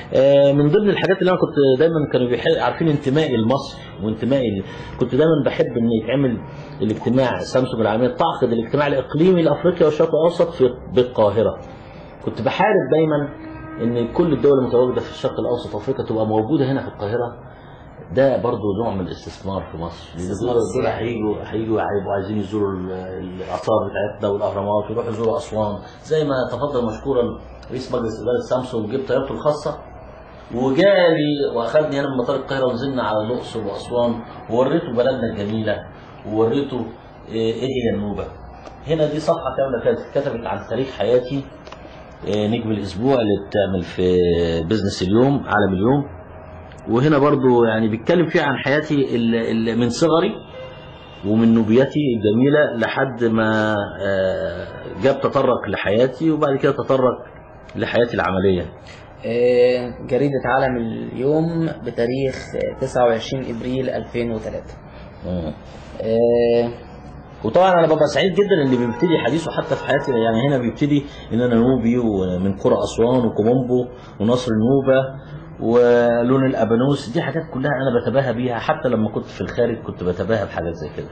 آه، من ضمن الحاجات اللي انا كنت دايما كانوا بيح- عارفين انتمائي لمصر وانتمائي ل- كنت دايما بحب ان يتعمل الاجتماع سامسونج العالميه تعقد الاجتماع الاقليمي لافريقيا والشرق الاوسط في بالقاهره كنت بحارب دايما ان كل الدول المتواجده في الشرق الاوسط وافريقيا تبقى موجوده هنا في القاهره ده برضو نوع من الاستثمار في مصر استثمار دول دول سياحي. هيجوا هيجوا هيبقوا عايزين يزوروا ال- الاثار بتاعتنا والاهرامات ويروحوا يزوروا اسوان زي ما تفضل مشكورا رئيس مجلس اداره سامسونج جبت طيارته الخاصه وجالي واخدني هنا من مطار القاهره ونزلنا على الاقصر واسوان ووريته بلدنا الجميله ووريته ايه إيه هي النوبه هنا دي صفحه كامله كانت اتكتبت عن تاريخ حياتي إيه، نجم الاسبوع اللي بتعمل في بزنس اليوم عالم اليوم وهنا برضو يعني بيتكلم فيها عن حياتي ال- ال- من صغري ومن نوبيتي الجميلة لحد ما آه، جاب تطرق لحياتي وبعد كده تطرق لحياتي العملية آه، جريدة عالم اليوم بتاريخ آه، 29 ابريل 2003 مم. آه، وطبعا انا ببقى سعيد جدا اللي بيبتدي حديثه حتى في حياتي يعني هنا بيبتدي ان انا نوبي ومن قرى اسوان وكومومبو ونصر النوبه ولون الابانوس دي حاجات كلها انا بتباهى بيها حتى لما كنت في الخارج كنت بتباهى بحاجات زي كده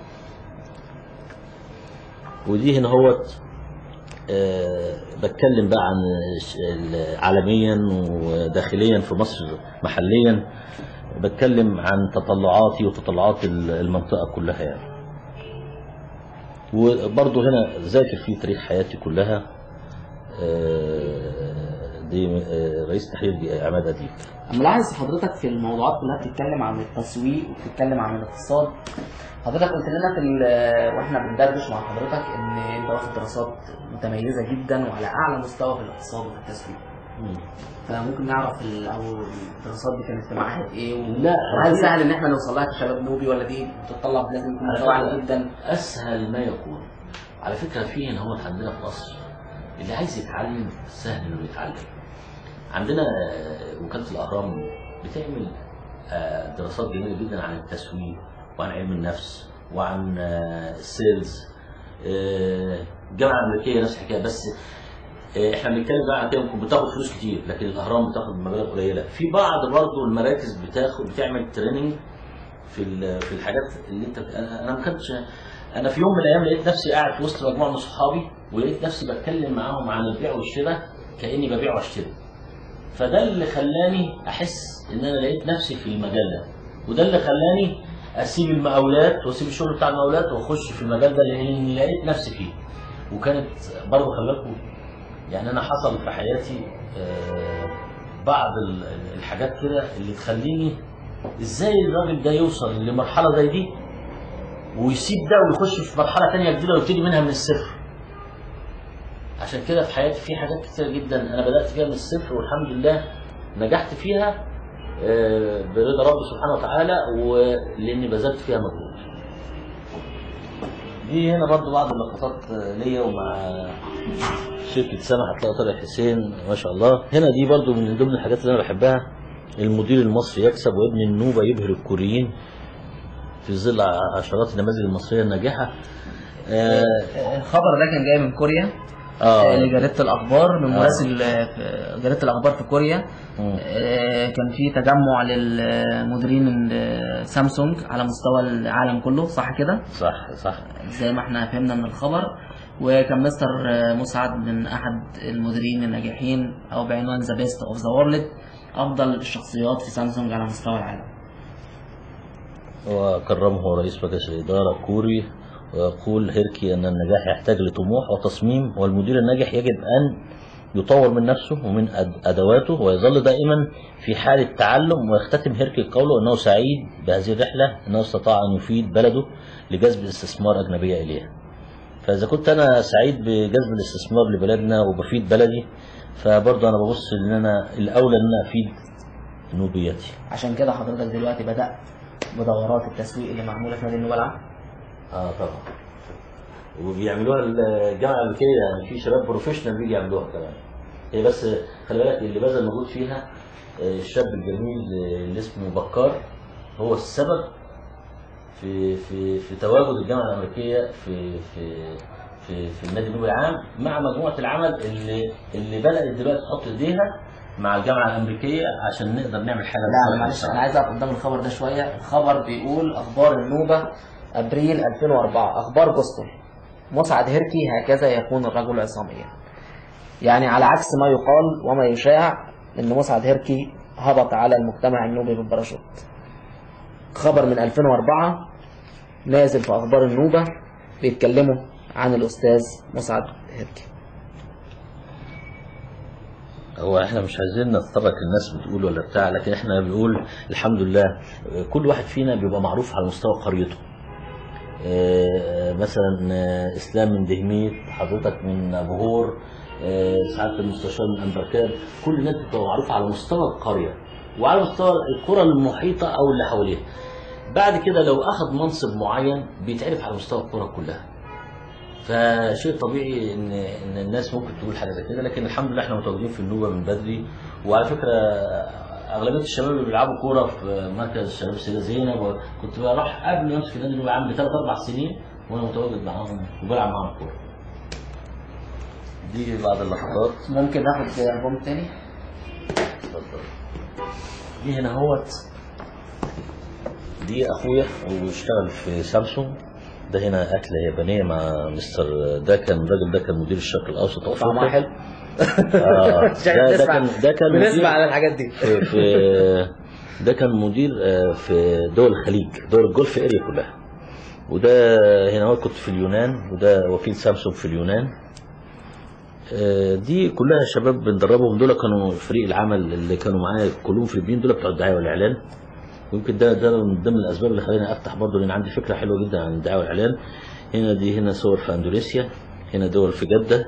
ودي هنا هوت آه، بتكلم بقى عن ش- ال- عالميا وداخليا في مصر محليا بتكلم عن تطلعاتي وتطلعات ال- المنطقة كلها يعني وبرضه هنا ذاكر فيه تاريخ حياتي كلها آه، دي آه، رئيس تحرير دي عماد أديب ملاحظ حضرتك في الموضوعات كلها بتتكلم عن التسويق وبتتكلم عن الاقتصاد حضرتك قلت لنا في ال- واحنا بندردش مع حضرتك ان انت واخد دراسات متميزه جدا وعلى اعلى مستوى في الاقتصاد والتسويق فممكن نعرف ال- او الدراسات دي كانت في معاهد ايه و... لا وهل سهل ان احنا نوصل لها كشباب نوبي ولا دي بتتطلب لازم يكون مستوى عالي جدا اسهل ما يكون على فكره في هنا هو عندنا في مصر اللي عايز يتعلم سهل انه يتعلم عندنا آه، وكاله الاهرام بتعمل آه، دراسات جميله جدا عن التسويق وعن علم النفس وعن آه، السيلز آه، الجامعه الامريكيه نفس الحكايه بس آه، احنا بنتكلم بقى عن كده ممكن بتاخد فلوس كتير لكن الاهرام بتاخد مبالغ قليله في بعض برضه المراكز بتاخد بتعمل تريننج في ال- في الحاجات اللي انت انا أنا ما كنتش انا في يوم من الايام لقيت نفسي قاعد في وسط مجموعه من صحابي ولقيت نفسي بتكلم معاهم عن البيع والشراء كاني ببيع واشتري فده اللي خلاني احس ان انا لقيت نفسي في المجال ده وده اللي خلاني اسيب المقاولات واسيب الشغل بتاع المقاولات واخش في المجال ده لاني لقيت نفسي فيه وكانت برضه خلي بالكم يعني انا حصل في حياتي آه، بعض ال- الحاجات كده اللي تخليني ازاي الراجل ده يوصل لمرحله زي دي ويسيب ده ويخش في مرحله تانية جديده ويبتدي منها من الصفر عشان كده في حياتي في حاجات كتير جدا انا بدات فيها من الصفر والحمد لله نجحت فيها آه، برضا رب سبحانه وتعالى ولاني بذلت فيها مجهود دي هنا برضو بعض اللقطات آه، ليا ومع شركة سما هتلاقي طارق حسين ما شاء الله هنا دي برضو من ضمن الحاجات اللي انا بحبها المدير المصري يكسب وابن النوبة يبهر الكوريين في ظل عشرات النماذج المصرية الناجحة آه الخبر ده كان جاي من كوريا آه. لجريده الاخبار من آه. مراسل آه، في جريده الاخبار في كوريا مم. آه، كان في تجمع للمديرين ال- سامسونج على مستوى العالم كله صح كده صح صح زي ما احنا فهمنا من الخبر وكان مستر آه، مسعد من احد المديرين الناجحين او بعنوان ذا بيست اوف ذا وورلد افضل الشخصيات في سامسونج على مستوى العالم وكرمه رئيس مجلس الإدارة كوري ويقول هيركي أن النجاح يحتاج لطموح وتصميم والمدير الناجح يجب أن يطور من نفسه ومن أد- أدواته ويظل دائما في حالة تعلم ويختتم هيركي قوله أنه سعيد بهذه الرحلة أنه استطاع أن يفيد بلده لجذب استثمار أجنبية إليها فإذا كنت أنا سعيد بجذب الاستثمار لبلدنا وبفيد بلدي فبرضه أنا ببص إن أنا الأولى إن أنا أفيد نوبيتي عشان كده حضرتك دلوقتي بدات بدورات التسويق اللي معموله في نادي النوبه العام اه طبعا وبيعملوها الجامعه الامريكيه يعني في شباب بروفيشنال بيجي يعملوها كمان هي بس خلي بالك اللي بذل مجهود فيها آه، الشاب الجميل آه، اللي اسمه بكار هو السبب في في في تواجد الجامعه الامريكيه في في في في النادي النوبي العام مع مجموعه العمل اللي اللي بدات دلوقتي تحط ايديها مع الجامعه الامريكيه عشان نقدر نعمل حاجه لا لصالح معلش انا المجتمع. عايز اقف قدام الخبر ده شويه الخبر بيقول اخبار النوبه ابريل 2004 اخبار بوسطن مسعد هركي هكذا يكون الرجل عصاميا يعني على عكس ما يقال وما يشاع ان مسعد هركي هبط على المجتمع النوبي بالباراشوت خبر من 2004 نازل في اخبار النوبه بيتكلموا عن الاستاذ مسعد هركي هو احنا مش عايزين نتطرق الناس بتقول ولا بتاع لكن احنا بنقول الحمد لله كل واحد فينا بيبقى معروف على مستوى قريته آه، مثلا آه، اسلام من دهميت حضرتك من ابو هور آه، سعاده المستشار من امبركان كل الناس بتبقى معروفه على مستوى القريه وعلى مستوى القرى المحيطه او اللي حواليها بعد كده لو اخذ منصب معين بيتعرف على مستوى القرى كلها فشيء طبيعي ان ان الناس ممكن تقول حاجه زي كده لكن الحمد لله احنا متواجدين في النوبه من بدري وعلى فكره اغلبيه الشباب اللي بيلعبوا كوره في مركز الشباب السيده زينب كنت بروح قبل ما امسك النادي النوبي عندي ثلاث اربع سنين وانا متواجد معاهم وبلعب معاهم كوره. دي بعض اللحظات ممكن ناخد البوم تاني اتفضل. دي هنا اهوت دي اخويا وبيشتغل في سامسونج ده هنا اكله يابانيه مع مستر ده كان الراجل ده كان مدير الشرق الاوسط طعمها أفريقيا. حلو آه، مش ده, عارف ده نسمع كان ده كان بنسمع مدير على الحاجات دي في, في ده كان مدير آه، في دول الخليج دول الجولف اريا كلها وده هنا هو كنت في اليونان وده وكيل سامسونج في اليونان آه، دي كلها شباب بندربهم دول كانوا فريق العمل اللي كانوا معايا كلهم فلبين دول بتوع الدعايه والاعلان ويمكن ده ده من ضمن الاسباب اللي خلاني افتح برضه لان عندي فكره حلوه جدا عن الدعايه والاعلان هنا دي هنا صور في اندونيسيا هنا دول في جده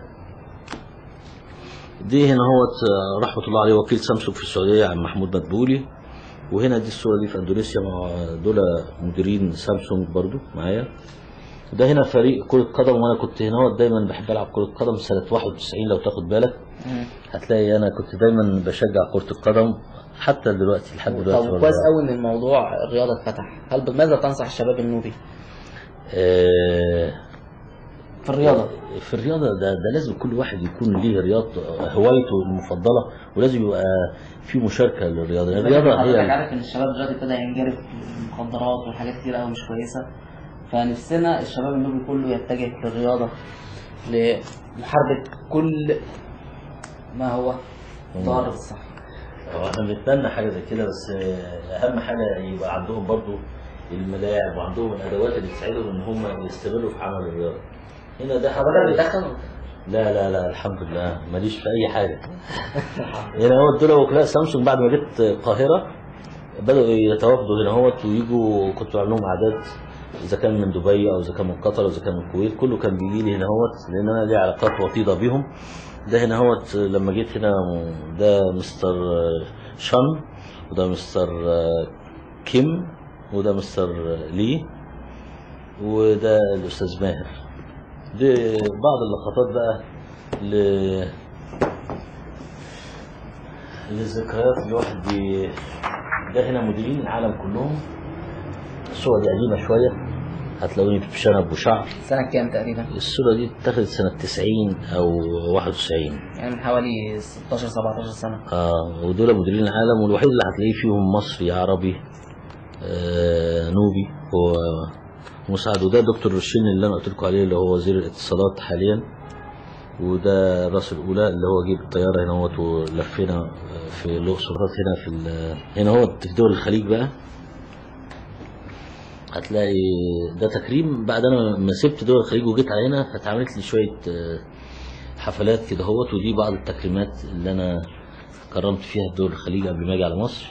دي هنا هو رحمه الله عليه وكيل سامسونج في السعوديه عم محمود مدبولي وهنا دي الصوره دي في اندونيسيا مع دول مديرين سامسونج برضو معايا ده هنا فريق كرة قدم وانا كنت هنا هو دايما بحب العب كرة قدم سنة 91 لو تاخد بالك هتلاقي انا كنت دايما بشجع كرة القدم حتى دلوقتي لحد دلوقتي طب والله. كويس قوي ان الموضوع الرياضه اتفتح هل ماذا تنصح الشباب النوبي آه، في الرياضه في الرياضة ده, ده لازم كل واحد يكون ليه رياضة هوايته المفضلة ولازم يبقى في مشاركة للرياضة الرياضة حضرتك هي عارف ان الشباب دلوقتي ابتدى ينجرف في المخدرات والحاجات كتير قوي مش كويسه فنفسنا الشباب النوبي كله يتجه للرياضه لمحاربه كل ما هو ضار بالصحه هو احنا بنتمنى حاجه زي كده بس اهم حاجه يبقى عندهم برضو الملاعب وعندهم الادوات اللي تساعدهم ان هم يستمروا في عمل الرياضه هنا ده حضرتك حضرتك بتدخن لا لا لا الحمد لله ماليش في اي حاجه هنا هو دول وكلاء سامسونج بعد ما جيت القاهره بداوا يتوافدوا هنا هوت ويجوا كنت بعمل لهم اعداد اذا كان من دبي او اذا كان من قطر او اذا كان من الكويت كله كان بيجي لي هنا هوت لان انا لي علاقات وطيده بيهم ده هنا هوت لما جيت هنا ده مستر شان وده مستر كيم وده مستر لي وده الاستاذ ماهر دي بعض اللقطات بقى ل للذكريات الواحد بي... ده هنا مديرين العالم كلهم الصورة دي قديمة شوية هتلاقوني بشنب وشعر سنه كام تقريبا الصورة دي اتخذت سنة 90 أو 91 يعني من حوالي 16 17 سنه آه ودول مديرين العالم والوحيد اللي هتلاقيه فيهم مصري عربي آه نوبي هو مساعد وده دكتور رشين اللي انا قلت لكم عليه اللي هو وزير الاتصالات حاليا وده الراس الاولى اللي هو جيب الطياره هنا اهوت ولفينا في الاقصر هنا في ال- هنا هو في دول الخليج بقى هتلاقي ده تكريم بعد انا ما سبت دول الخليج وجيت على هنا فاتعملت لي شويه آه، حفلات كده اهوت ودي بعض التكريمات اللي انا كرمت فيها في دول الخليج قبل ما اجي على مصر